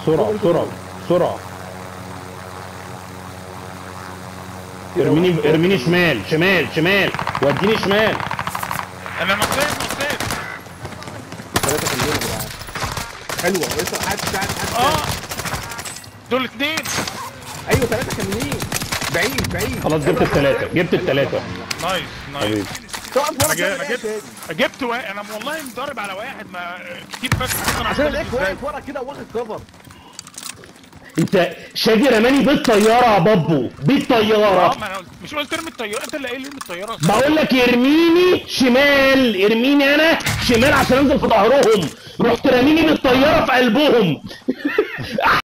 بسرعه بسرعه بسرعه ارميني ارميني شمال شمال شمال وديني شمال انا نطيت نطيت ثلاثة كاملين يا جدعان حلوة لسه حد حد حد اه دول اتنين ايوه ثلاثة كاملين بعيد بعيد خلاص جبت الثلاثه جبت الثلاثه نايس نايس حبيبي تقف ورا انا جاي- انا كده جبت جبت واحد انا والله مضارب على واحد ما كتير فاكر انا عشان عشان الاقيك واقف ورا كده واخد كفر انت شادي رماني بالطياره يا بابو اه بالطياره ما انا قلت مش قلت ارمي الطياره انت اللي قايل ارمي الطياره بقول لك ارميني شمال ارميني انا شمال عشان انزل في ظهرهم رحت راميني بالطياره في قلبهم